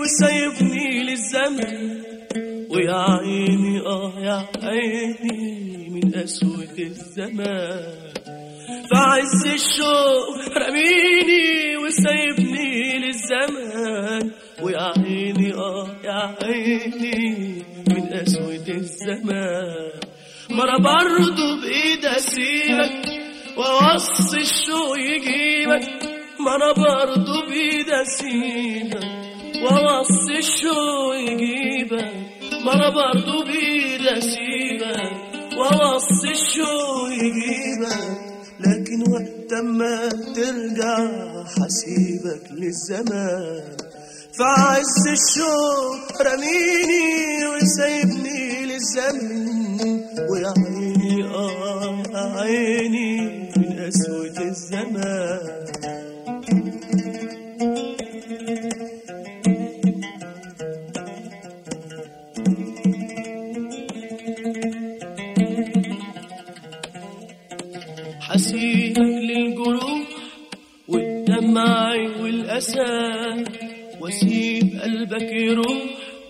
وسايبني للزمن ويا عيني اه يا عيني من قسوة الزمان في عز الشوق رميني وسايبني للزمان ويا عيني اه يا عيني من قسوة الزمان ما انا برضه بايد اسيبك واوصي الشوق يجيبك ما انا برضه بايد اسيبك واوصي الشوق يجيبك ما انا برضه بايد اسيبك واوصي الشوق يجيبك لكن وقت ما ترجع حسيبك للزمان في عز الشوق رميني وسايبني للزمن ويا عيني اه يا عيني من قسوة الزمان حسيبك للجروح والدمع والأسى واسيب قلبك يروح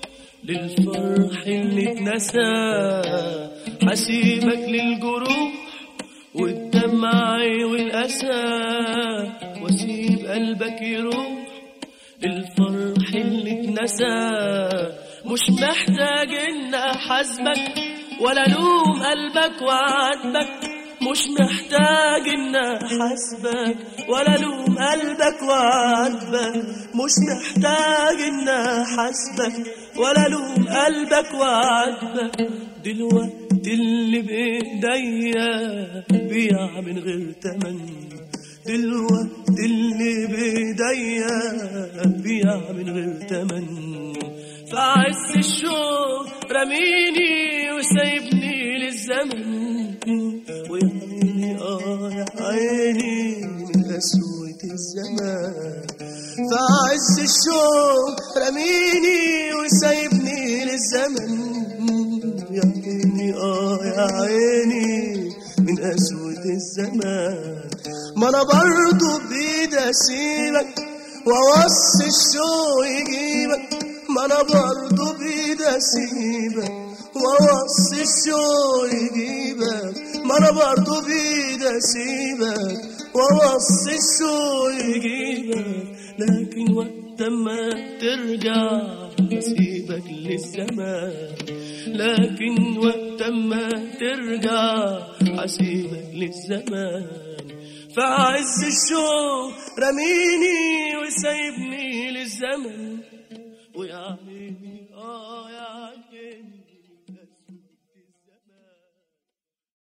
للفرح اللي اتنسى حسيبك للجروح والدمع والأسى واسيب قلبك يروح للفرح اللي اتنسى مش محتاج ان احاسبك ولا لوم قلبك وعاتبك مش محتاج ان احاسبك ولا لوم قلبك وعاتبك مش محتاج ان احاسبك ولا لوم قلبك وعاتبك دلوقتي اللي بايديا بيع من غير تمن دلوقتي اللي بايديا بيع من غير تمن في عز الشوق رميني وسايبني للزمن ويا عيني اه يا عيني من قسوة الزمان في عز الشوق رميني وسايبني للزمن يا عيني اه يا عيني من قسوة الزمان ما انا برضو بايدي اسيبك واوصي الشوق يجيبك ما انا برضو بايدي اسيبك واوصي الشوق يجيبك ما انا برضو بايدي اسيبك واوصي الشوق يجيبك لكن وقت ما ترجع اسيبك للزمان لكن وقت ما ترجع حسيبك للزمان في عز الشوق رميني وسايبني للزمن ويا عيني آه